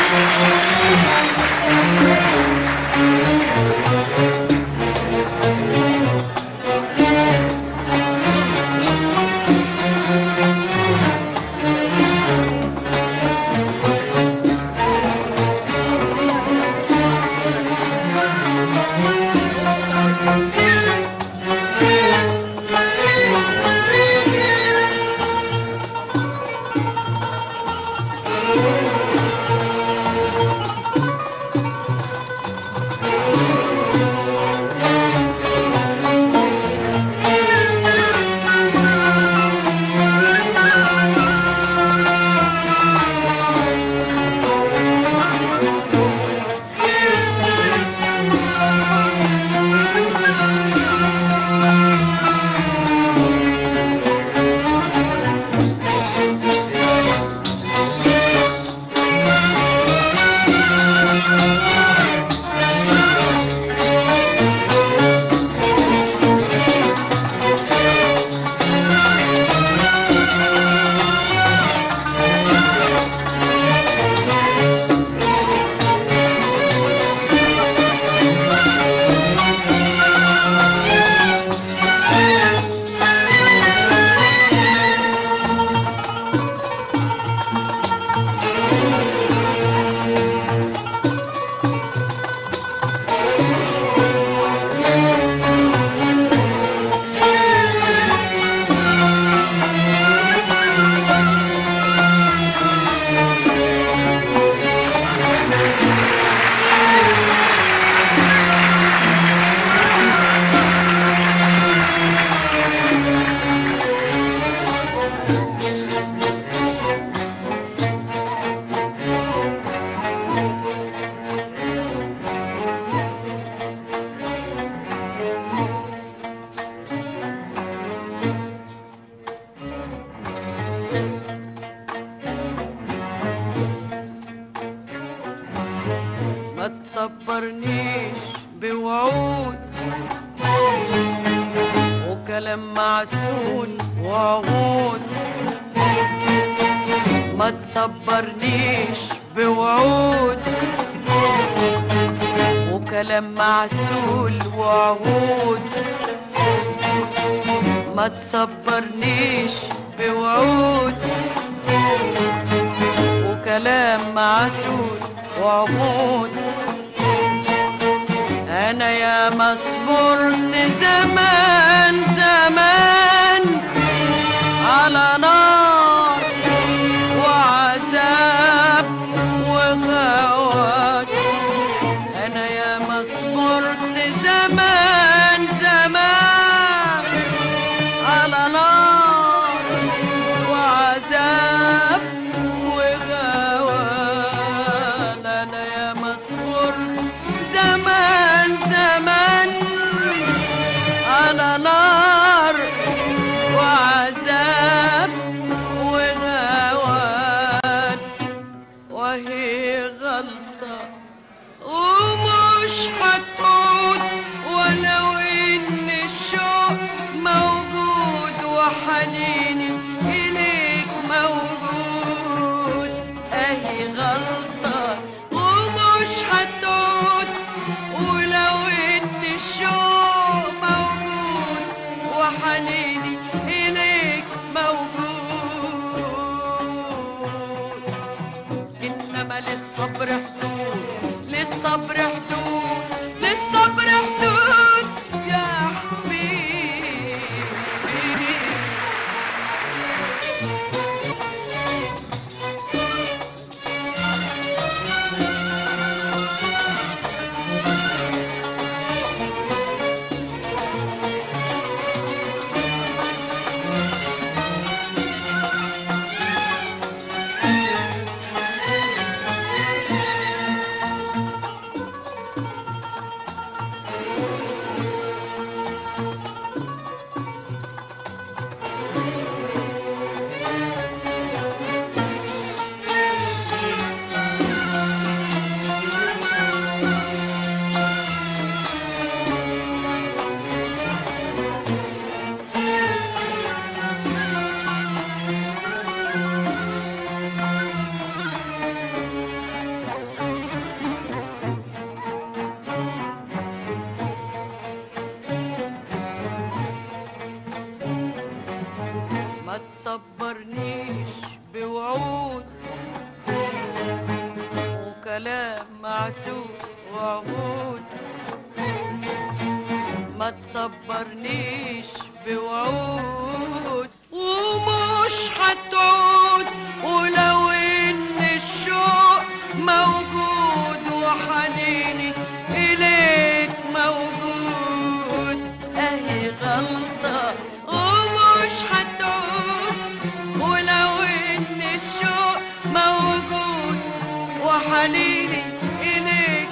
ما تصبرنيش بوعود وكلام معسول وعهود ما تصبرنيش بوعود وكلام معسول وعهود ما تصبرنيش بوعود وكلام معسول وعهود انا يا مصبرت زمان زمان على نار وعذاب وغوات انا يا مصبرت زمان زمان على نار وعذاب وغوان انا يا مصبر زمان زمان على نار وعذاب وغوان وهي غلطة ومش هتعود ولو ان الشوق موجود وحنيني اليك موجود اهي غلطة ومش هتعود ولو ان الشوق موجود وحنيني اليك موجود انما للصبر حدود للصبر حدود للصبر حدود يا حبيبي تصبرنيش بوعود وكلام معسول وعهود ما تصبرنيش بوعود ومش هتعود ولو ان الشوق موجود وحنيني اليك موجود اهي غلطة ومش هتعود ولو ان الشوق موجود وحنيني اليك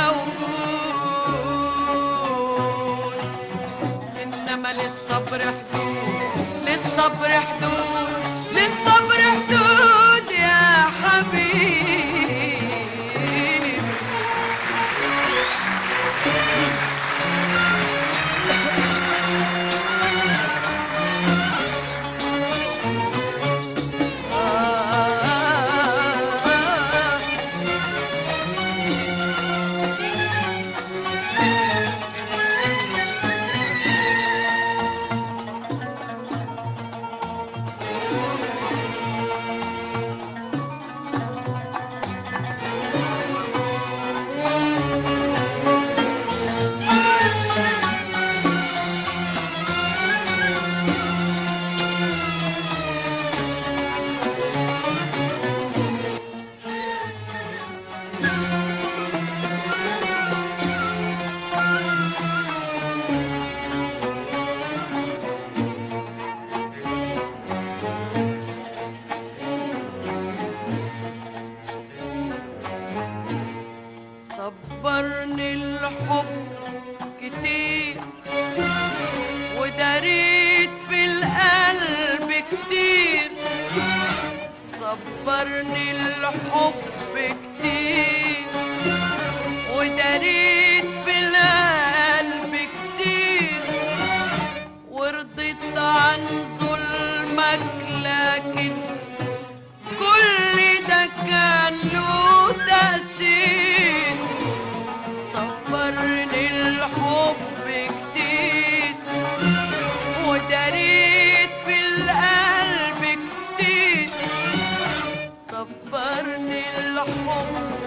موجود انما للصبر حدود للصبر حدود للصبر حدود يا حبيبي صبرني الحب كتير وداريت في القلب كتير صبرني الحب كتير وداريت في القلب كتير ورضيت عن ظلمك لكن كل ده كان له تأثير صبرني الحب كتير وداريت في القلب كتير صبرني الحب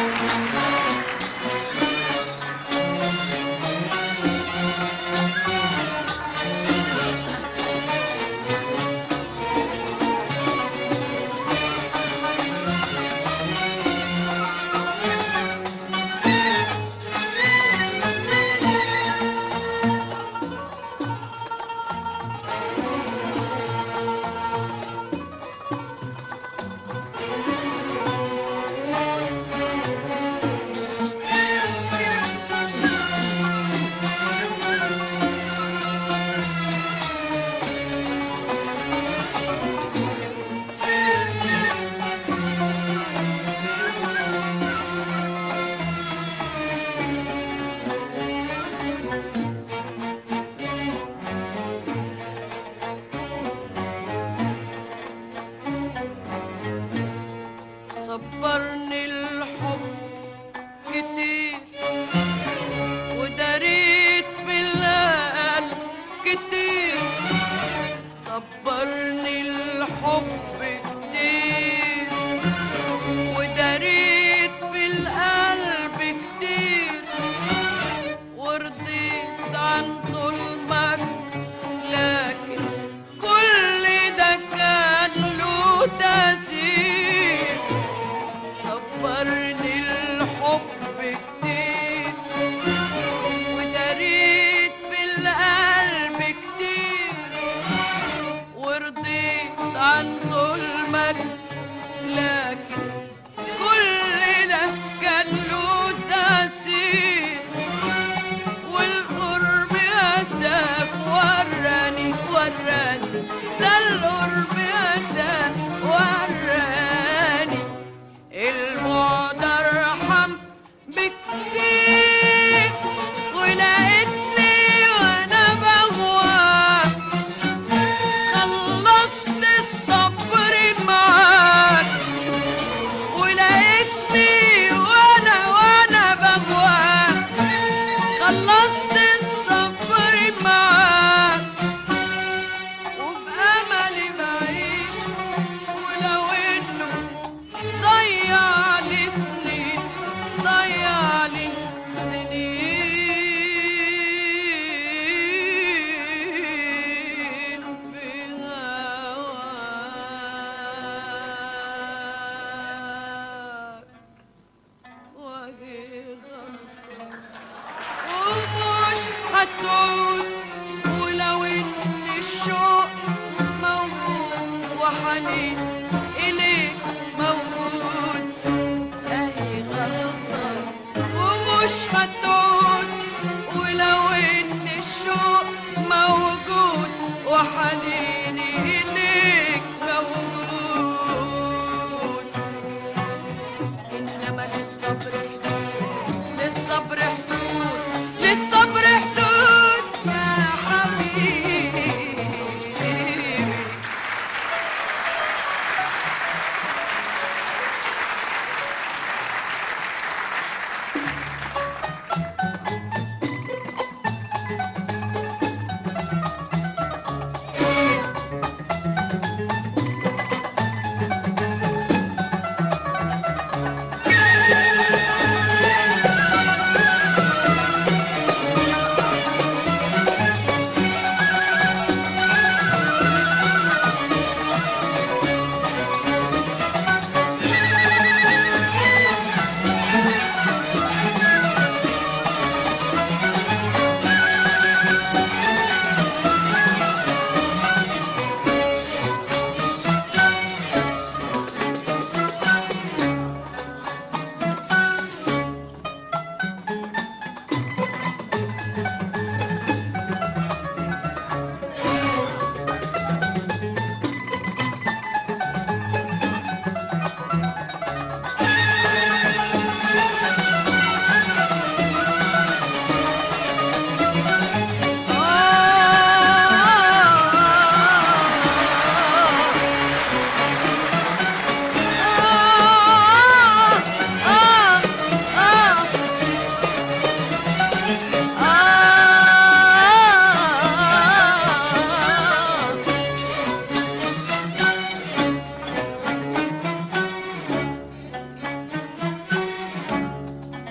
صبرني الحب كتير وداريت في القلب كتير صبرني الحب كتير وداريت في القلب كتير ورضيت عن ظلمك لكن كل ده كان له تأثير صبرني الحب كتير وداريت في القلب كتير ورضيت عن ظلمك لكن كل ده كان له تأثير والقرب أتاك وراني وراني ده القرب أتاك وراني المعد ارحم بكتير ولقيتني وانا بغواك خلصت الصبر معاك ولقيتني وانا وانا بغواك خلصت الصبر معاك وبأملي بعيد ولو انه ضيع لي سنين ضيع لي سنين في هواك وجه غلطان ومش هتعود ولو ان الشوق موجود وحنين اليك موجود اهي غلطان ومش هتعود ولو ان الشوق موجود وحنيني اليك موجود انما للصبر حدود للصبر حدود للصبر حدود يا حبيبي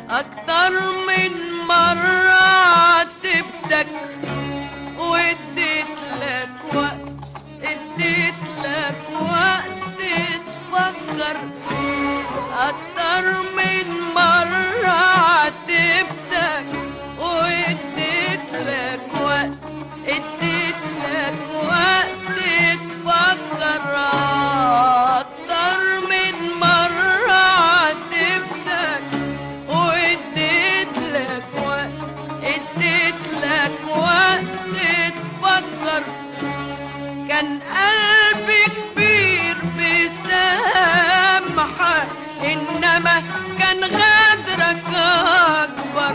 أكتر من مرة عاتبتك واديت لك وقت اديت لك وقت تفكر أكتر من مرة عاتبتك واديت لك وقت اديت لك وقت تفكر أكتر من مرة عاتبتك واديت لك وقت اديت لك وقت تفكر كان قلبي كبير بسامحك انما كان غدرك اكبر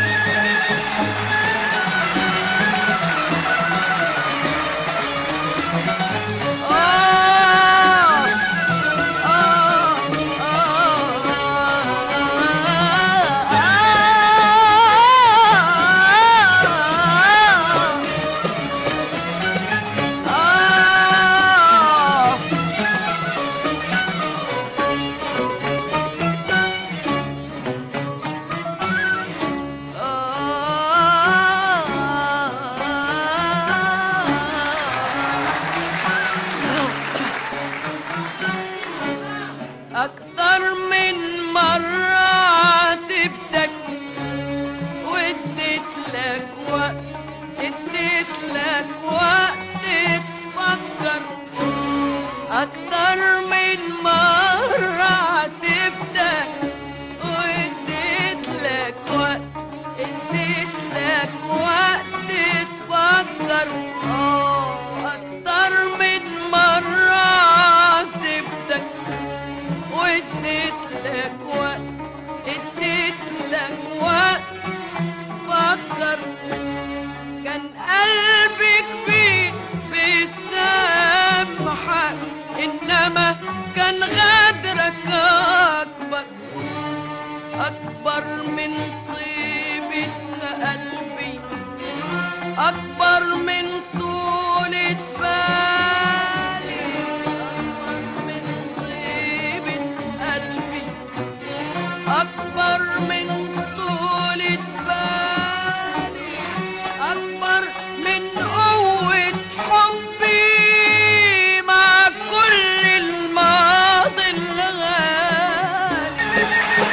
آه آه آه آه أكتر من مرة عاتبتك واديت لك وقت اديت لك وقت تفكر أكتر من مرة عاتبتك واديت لك وقت اديت لك وقت تفكر آه أكتر من مرة عاتبتك واديت لك وقت اديت لك وقت فكر كان قلبي كبير بيسامحك انما كان غدرك اكبر اكبر من طيبة قلبي اكبر من طولة بالي اكبر من طيبة قلبي اكبر من طولة بالي اكبر من قوة حبي مع كل الماضي الغالي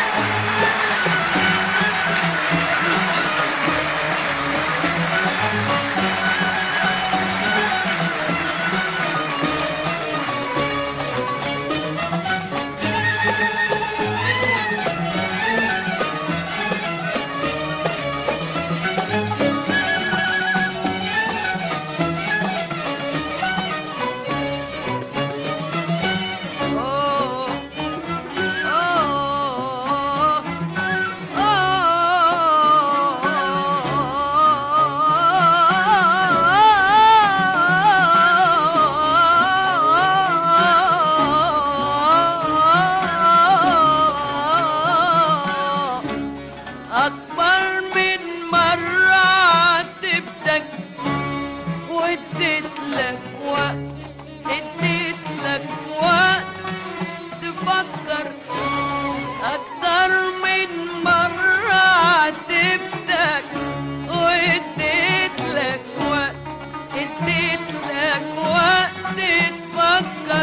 أكبر من مرة عاتبتك واديت لك وقت اديت لك وقت تفكر أكتر من مرة عاتبتك واديت لك وقت اديت لك وقت تفكر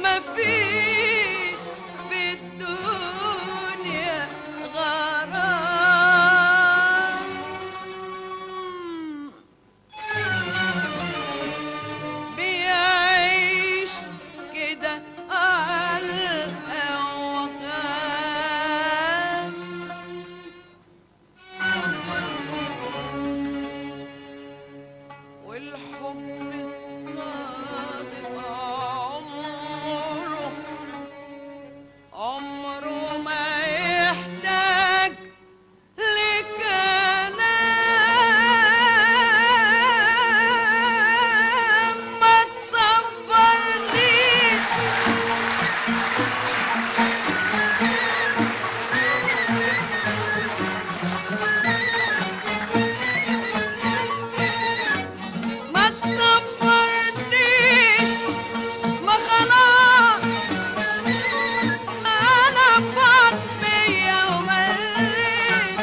مفيش في الدنيا غرام بيعيش كده على الأوهام والحب الصادق عمره عمره ما يحتاج لكلام ما تصبرنيش ما تصبرنيش ما خلاص انا فاض بيا ومليت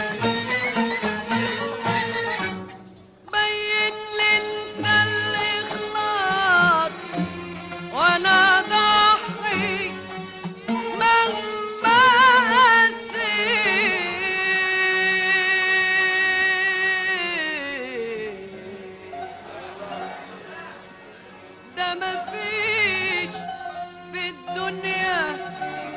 بيت لي انت الاخلاص وانا ضحي مهما قسيت ده مفيش في الدنيا